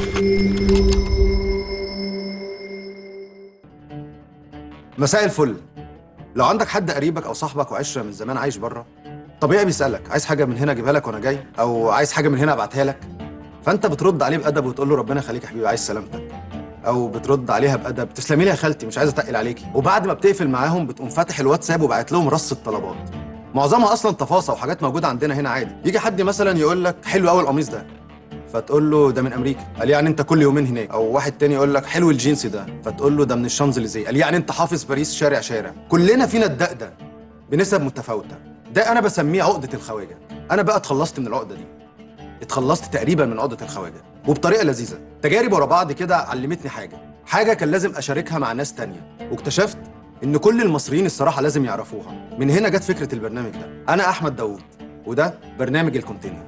مساء الفل لو عندك حد قريبك او صاحبك وعشره من زمان عايش بره طبيعي بيسالك عايز حاجه من هنا اجيبها لك وانا جاي او عايز حاجه من هنا ابعتها لك فانت بترد عليه بادب وتقول له ربنا يخليك يا حبيبي عايز سلامتك او بترد عليها بادب تسلمي لي يا خالتي مش عايز اتقل عليكي وبعد ما بتقفل معاهم بتقوم فاتح الواتساب وبعت لهم رص الطلبات معظمها اصلا تفاصيل وحاجات موجوده عندنا هنا عادي يجي حد مثلا يقول لك حلو قوي القميص ده فتقول له ده من امريكا قال يعني انت كل يومين هناك او واحد تاني يقول لك حلو الجينز ده فتقول له ده من الشانزليزيه قال يعني انت حافظ باريس شارع شارع كلنا فينا الدق ده بنسب متفاوته ده انا بسميه عقده الخواجه انا بقى اتخلصت من العقده دي اتخلصت تقريبا من عقده الخواجه وبطريقه لذيذه تجارب ورا بعض كده علمتني حاجه حاجه كان لازم اشاركها مع ناس تانية واكتشفت ان كل المصريين الصراحه لازم يعرفوها من هنا جت فكره البرنامج ده انا احمد داوود وده برنامج الكونتينر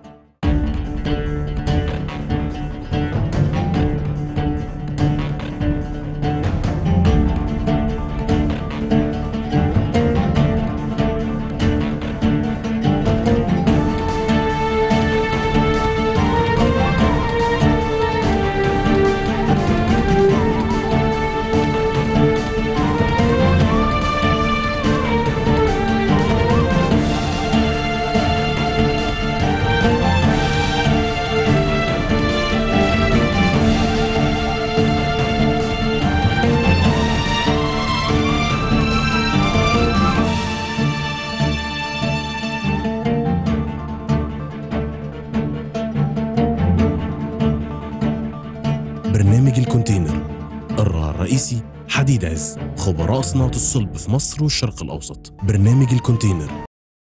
برنامج الكونتينر الراعي الرئيسي حديد عز خبراء صناعة الصلب في مصر والشرق الأوسط برنامج الكونتينر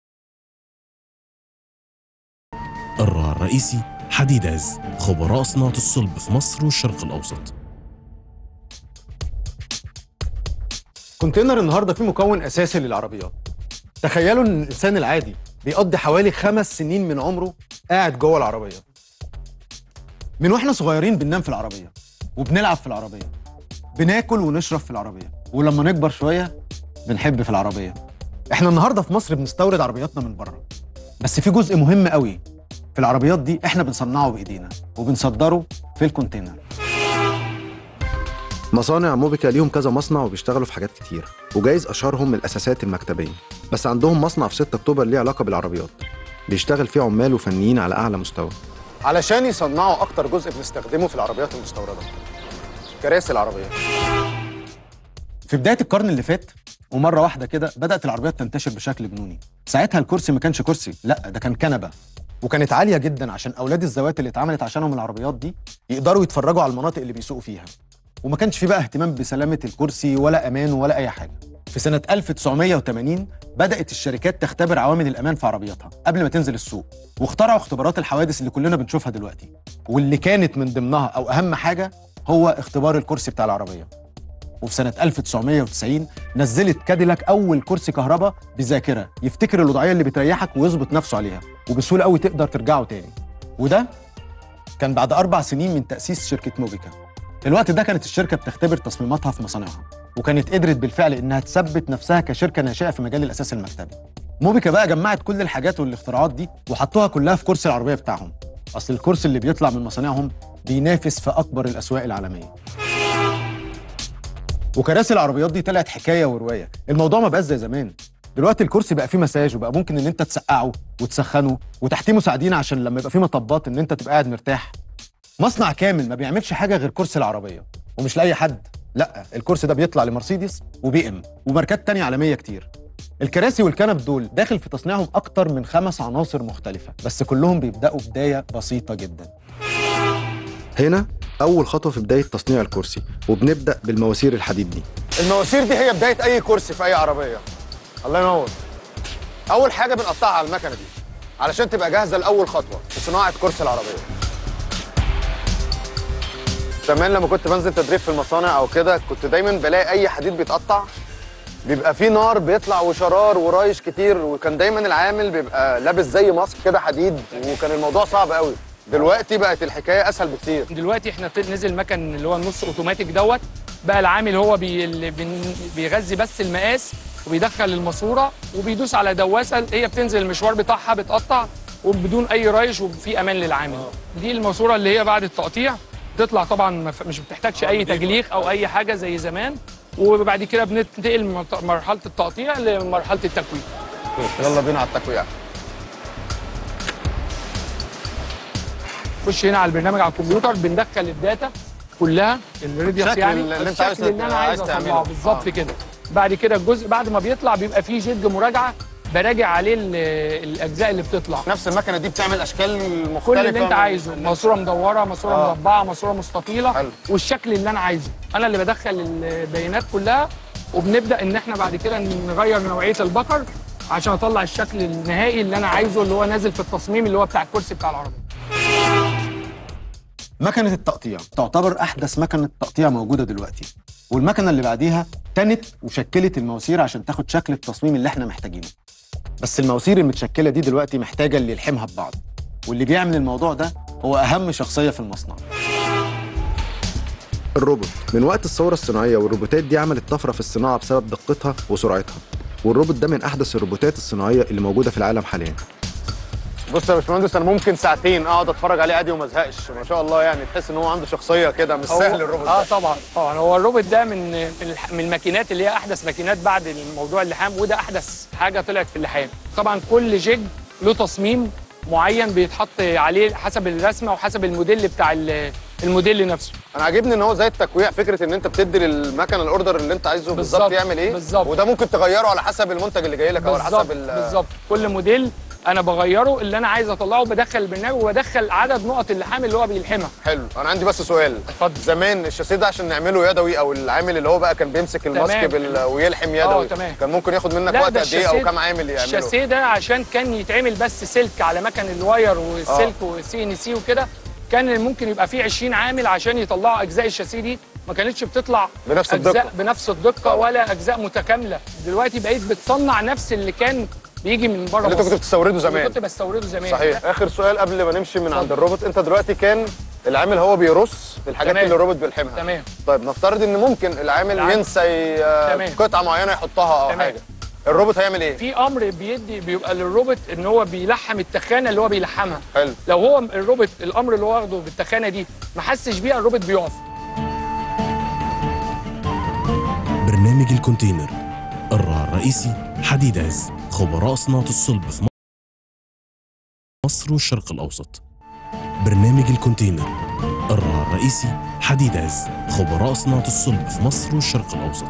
الراعي الرئيسي حديد عز خبراء صناعة الصلب في مصر والشرق الأوسط كونتينر النهارده فيه مكون اساسي للعربيات تخيلوا ان الانسان العادي بيقضي حوالي خمس سنين من عمره قاعد جوه العربيه من واحنا صغيرين بننام في العربيه وبنلعب في العربيه بناكل ونشرب في العربيه ولما نكبر شويه بنحب في العربيه احنا النهارده في مصر بنستورد عربياتنا من بره بس في جزء مهم قوي في العربيات دي احنا بنصنعه بايدينا وبنصدره في الكونتينر مصانع موبيكا ليهم كذا مصنع وبيشتغلوا في حاجات كتير وجايز اشهرهم الاساسات المكتبيه بس عندهم مصنع في 6 اكتوبر ليه علاقه بالعربيات بيشتغل فيه عمال وفنيين على اعلى مستوى علشان يصنعوا اكتر جزء بنستخدمه في العربيات المستورده كراسي العربيه في بدايه القرن اللي فات ومره واحده كده بدات العربيات تنتشر بشكل جنوني ساعتها الكرسي ما كانش كرسي لا ده كان كنبه وكانت عاليه جدا عشان اولاد الذوات اللي اتعملت عشانهم العربيات دي يقدروا يتفرجوا على المناطق اللي بيسوقوا فيها وما كانش في بقى اهتمام بسلامه الكرسي ولا امان ولا اي حاجه في سنه 1980 بدات الشركات تختبر عوامل الامان في عربياتها قبل ما تنزل السوق واخترعوا اختبارات الحوادث اللي كلنا بنشوفها دلوقتي واللي كانت من ضمنها او اهم حاجه هو اختبار الكرسي بتاع العربيه وفي سنة 1990 نزلت كاديلاك أول كرسي كهرباء بذاكرة يفتكر الوضعية اللي بتريحك ويظبط نفسه عليها وبسهولة قوي تقدر ترجعه تاني وده كان بعد أربع سنين من تأسيس شركة موبيكا الوقت ده كانت الشركة بتختبر تصميماتها في مصانعها وكانت قدرت بالفعل إنها تثبت نفسها كشركة ناشئة في مجال الأساس المكتبي موبيكا بقى جمعت كل الحاجات والاختراعات دي وحطوها كلها في كرسي العربية بتاعهم أصل الكرسي اللي بيطلع من مصانعهم بينافس في أكبر الأسواق العالمية وكراسي العربيات دي طلعت حكايه وروايه الموضوع ما بقاش زي زمان دلوقتي الكرسي بقى فيه مساج وبقى ممكن ان انت تسقعه وتسخنه وتحتيه مساعدين عشان لما يبقى فيه مطبات ان انت تبقى قاعد مرتاح مصنع كامل ما بيعملش حاجه غير كرسي العربيه ومش لاي حد لا الكرسي ده بيطلع لمرسيدس وبي ام وماركات تانية عالميه كتير الكراسي والكنب دول داخل في تصنيعهم اكتر من خمس عناصر مختلفه بس كلهم بيبداوا بدايه بسيطه جدا هنا اول خطوه في بدايه تصنيع الكرسي وبنبدا بالمواسير الحديد دي المواسير دي هي بدايه اي كرسي في اي عربيه الله ينور اول حاجه بنقطعها على المكنه دي علشان تبقى جاهزه لاول خطوه في صناعه كرسي العربيه زمان لما كنت بنزل تدريب في المصانع او كده كنت دايما بلاقي اي حديد بيتقطع بيبقى فيه نار بيطلع وشرار ورايش كتير وكان دايما العامل بيبقى لابس زي ماسك كده حديد وكان الموضوع صعب قوي دلوقتي بقت الحكايه اسهل بكتير دلوقتي احنا في- نزل مكن اللي هو النص اوتوماتيك دوت بقى العامل هو بي اللي بن- بيغذي بس المقاس وبيدخل الماسوره وبيدوس على دواسه هي بتنزل المشوار بتاعها بتقطع وبدون اي رايش وفي امان للعامل دي الماسوره اللي هي بعد التقطيع تطلع طبعا ما ف- مش بتحتاجش اي تجليخ او اي حاجه زي زمان وبعد كده بننتقل من مرت- مرحله التقطيع لمرحله التكوين يلا بينا على التكويع خش هنا على البرنامج على الكمبيوتر بندخل الداتا كلها الريديوس الشكل يعني اللي انت عايز الشكل اللي انا عايز عايز تعمله. اطلعه بالظبط آه. كده بعد كده الجزء بعد ما بيطلع بيبقى فيه جد مراجعه براجع عليه ال- الاجزاء اللي بتطلع نفس المكنه دي بتعمل اشكال مختلفه كل اللي انت من- عايزه ماسوره مدوره ماسوره آه. مربعه ماسوره مستطيله حلو. والشكل اللي انا عايزه انا اللي بدخل البيانات كلها وبنبدا ان احنا بعد كده نغير نوعيه البكر عشان اطلع الشكل النهائي اللي انا عايزه اللي هو نازل في التصميم اللي هو بتاع الكرسي بتاع العربيه مكنه التقطيع تعتبر احدث مكنه تقطيع موجوده دلوقتي والمكنه اللي بعديها تنت وشكلت المواسير عشان تاخد شكل التصميم اللي احنا محتاجينه بس المواسير المتشكله دي دلوقتي محتاجه اللي يلحمها ببعض واللي بيعمل الموضوع ده هو اهم شخصيه في المصنع الروبوت من وقت الثورة الصناعية والروبوتات دي عملت طفرة في الصناعة بسبب دقتها وسرعتها والروبوت ده من أحدث الروبوتات الصناعية اللي موجودة في العالم حاليا بص يا باشمهندس انا ممكن ساعتين اقعد اتفرج عليه عادي وما ازهقش ما شاء الله يعني تحس ان هو عنده شخصيه كده مش هو- سهل الروبوت اه ده طبعا طبعا هو الروبوت ده من من الح- من الماكينات اللي هي احدث ماكينات بعد الموضوع اللحام وده احدث حاجه طلعت في اللحام طبعا كل جيج له تصميم معين بيتحط عليه حسب الرسمه وحسب الموديل بتاع ال- الموديل نفسه انا عاجبني ان هو زي التكويع فكره ان انت بتدي للمكنه الاوردر اللي انت عايزه بالظبط بالظبط، يعمل ايه بالظبط. وده ممكن تغيره على حسب المنتج اللي جاي لك او على بالظبط حسب ال- بالظبط كل موديل انا بغيره اللي انا عايز اطلعه بدخل البرنامج وبدخل عدد نقط اللحام اللي هو بيلحمها حلو انا عندي بس سؤال اتفضل. زمان الشاسيه ده عشان نعمله يدوي او العامل اللي هو بقى كان بيمسك الماسك تمام. بال... ويلحم يدوي اه، تمام. كان ممكن ياخد منك لا، وقت ده قد ايه او الشاسيه- كام عامل يعمله الشاسيه ده عشان كان يتعمل بس سلك على مكن الواير والسلك وسي ان سي وكده كان ممكن يبقى فيه 20 عامل عشان يطلعوا اجزاء الشاسيه دي ما كانتش بتطلع بنفس أجزاء الدقة. بنفس الدقه ولا اجزاء متكامله دلوقتي بقيت بتصنع نفس اللي كان بيجي من بره اللي انت كنت بتستورده اللي زمان كنت بستورده زمان صحيح اخر سؤال قبل ما نمشي من عند الروبوت انت دلوقتي كان العامل هو بيرص الحاجات تمام. اللي الروبوت بيلحمها تمام طيب نفترض ان ممكن العامل العامل- ينسى ي- تمام. قطعه معينه يحطها او تمام. حاجه الروبوت هيعمل ايه في امر بيدي بيبقى للروبوت ان هو بيلحم التخانه اللي هو بيلحمها حلو لو هو الروبوت الامر اللي هو واخده بالتخانه دي ما حسش بيها الروبوت بيقف برنامج الكونتينر الراعي الرئيسي حديد عز خبراء صناعة الصلب في مصر والشرق الأوسط برنامج الكونتينر الراعي الرئيسي حديد عز خبراء صناعة الصلب في مصر والشرق الأوسط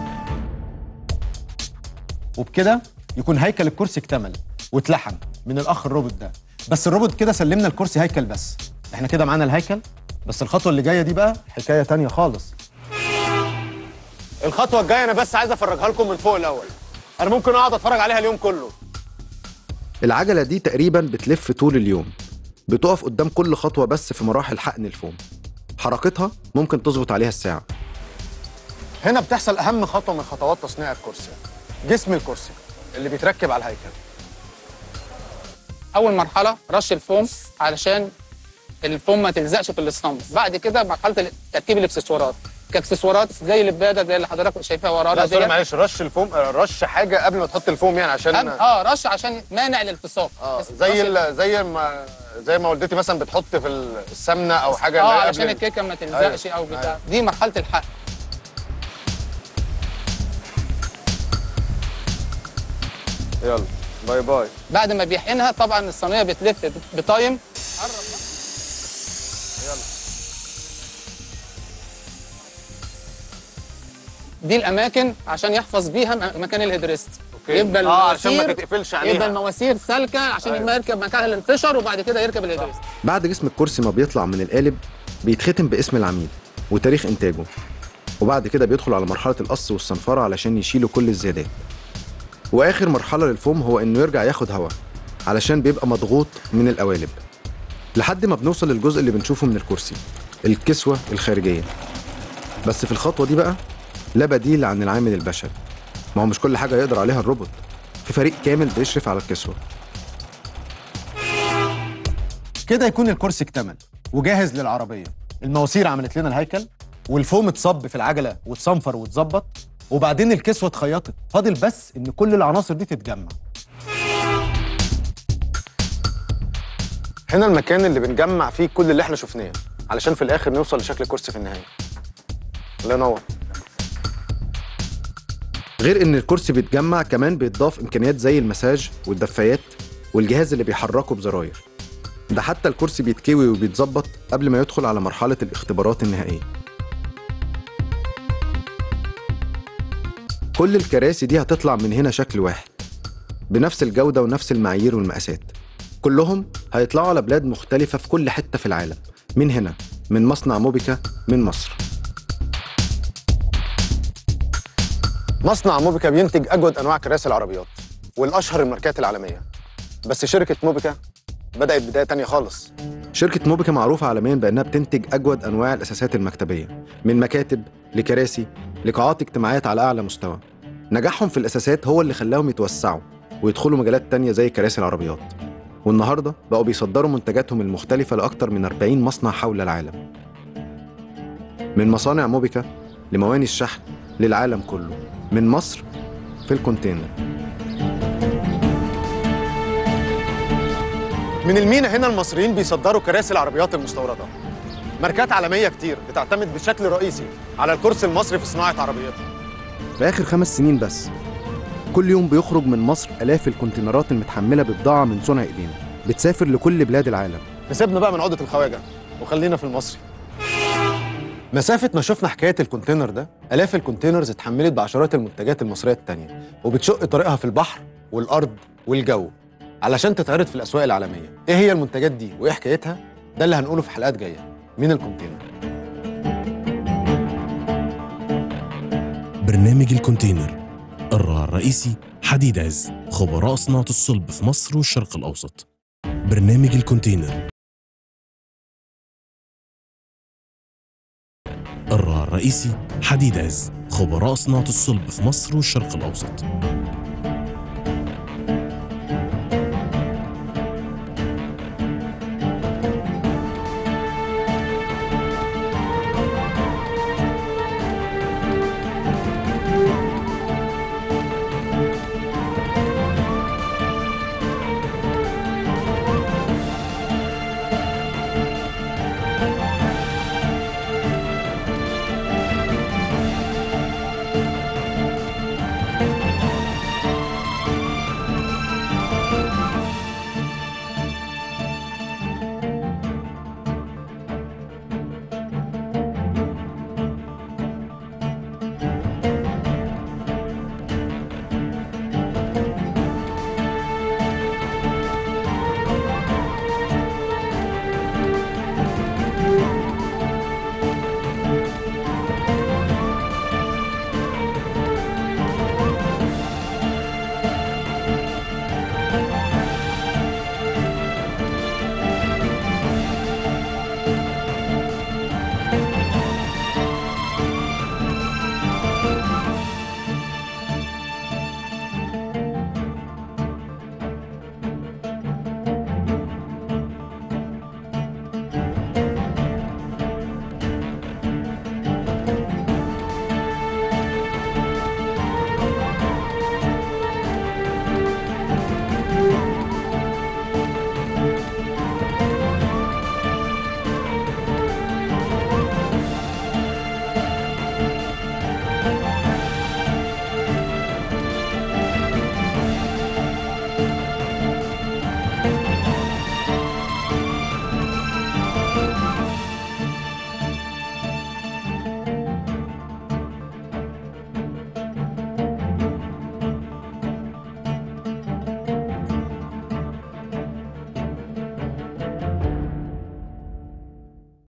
وبكده يكون هيكل الكرسي اكتمل واتلحم من الاخ الروبوت ده بس الروبوت كده سلمنا الكرسي هيكل بس احنا كده معانا الهيكل بس الخطوه اللي جايه دي بقى حكايه تانية خالص الخطوه الجايه انا بس عايز افرجها لكم من فوق الاول انا ممكن اقعد اتفرج عليها اليوم كله العجلة دي تقريبا بتلف طول اليوم بتقف قدام كل خطوة بس في مراحل حقن الفوم حركتها ممكن تظبط عليها الساعة هنا بتحصل اهم خطوه من خطوات تصنيع الكرسي جسم الكرسي اللي بيتركب على الهيكل اول مرحله رش الفوم علشان الفوم ما تلزقش في الاسطمبه بعد كده مرحله تركيب الاكسسوارات كاكسسوارات زي اللباده زي اللي حضرتك شايفها ورانا لا سوري ديت. معلش رش الفوم آه، رش حاجه قبل ما تحط الفوم يعني عشان أب- اه رش عشان مانع الالتصاق اه بس زي رش- ال- زي ما زي ما والدتي مثلا بتحط في السمنه او حاجه اللي اه هي قبل علشان ال- الكيكه ما تلزقش أيوة، او بتاع أيوة. دي مرحله الحق يلا باي باي بعد ما بيحقنها طبعا الصينيه بتلف بتايم دي الاماكن عشان يحفظ بيها م- مكان الهيدريست أوكي. يبقى آه، عشان ما المواسير- تتقفلش عليها. يبقى المواسير سالكه عشان أيوة. يبقى يركب مكانها الانتشار وبعد كده يركب الهيدريست بعد جسم الكرسي ما بيطلع من القالب بيتختم باسم العميل وتاريخ إنتاجه وبعد كده بيدخل على مرحلة القص والصنفرة علشان يشيلوا كل الزيادات وآخر مرحلة للفوم هو إنه يرجع ياخد هواء علشان بيبقى مضغوط من القوالب لحد ما بنوصل للجزء اللي بنشوفه من الكرسي الكسوة الخارجية بس في الخطوة دي بقى لا بديل عن العامل البشري ما هو مش كل حاجة يقدر عليها الروبوت في فريق كامل بيشرف على الكسوة كده يكون الكرسي اكتمل وجاهز للعربيه المواسير عملت لنا الهيكل والفوم اتصب في العجله واتصنفر واتظبط وبعدين الكسوه اتخيطت فاضل بس ان كل العناصر دي تتجمع هنا المكان اللي بنجمع فيه كل اللي احنا شفناه علشان في الاخر نوصل لشكل كرسي في النهايه الله ينور غير ان الكرسي بيتجمع كمان بيتضاف امكانيات زي المساج والدفايات والجهاز اللي بيحركه بزراير ده حتى الكرسي بيتكوي وبيتظبط قبل ما يدخل على مرحله الاختبارات النهائيه كل الكراسي دي هتطلع من هنا شكل واحد بنفس الجوده ونفس المعايير والمقاسات كلهم هيطلعوا على بلاد مختلفه في كل حته في العالم من هنا من مصنع موبيكا من مصر مصنع موبيكا بينتج اجود انواع كراسي العربيات والاشهر الماركات العالميه بس شركه موبيكا بدات بدايه تانية خالص شركة موبيكا معروفة عالميا بأنها بتنتج أجود أنواع الأساسات المكتبية من مكاتب لكراسي لقاعات اجتماعات على أعلى مستوى نجاحهم في الأساسات هو اللي خلاهم يتوسعوا ويدخلوا مجالات تانية زي كراسي العربيات والنهاردة بقوا بيصدروا منتجاتهم المختلفة لأكثر من 40 مصنع حول العالم من مصانع موبيكا لمواني الشحن للعالم كله من مصر في الكونتينر من المينا هنا المصريين بيصدروا كراسي العربيات المستورده ماركات عالميه كتير بتعتمد بشكل رئيسي على الكرسي المصري في صناعه عربياتها في آخر خمس سنين بس كل يوم بيخرج من مصر آلاف الكونتينرات المتحملة ببضاعة من صنع إيدينا بتسافر لكل بلاد العالم نسيبنا بقى من عقده الخواجه وخلينا في المصري مسافة ما شفنا حكاية الكونتينر ده آلاف الكونتينرز اتحملت بعشرات المنتجات المصرية التانية وبتشق طريقها في البحر والأرض والجو علشان تتعرض في الأسواق العالمية إيه هي المنتجات دي وإيه حكايتها؟ ده اللي هنقوله في حلقات جاية من الكونتينر برنامج الكونتينر الراعي الرئيسي حديد عز خبراء صناعة الصلب في مصر والشرق الأوسط برنامج الكونتينر الراعي الرئيسي حديد عز خبراء صناعة الصلب في مصر والشرق الأوسط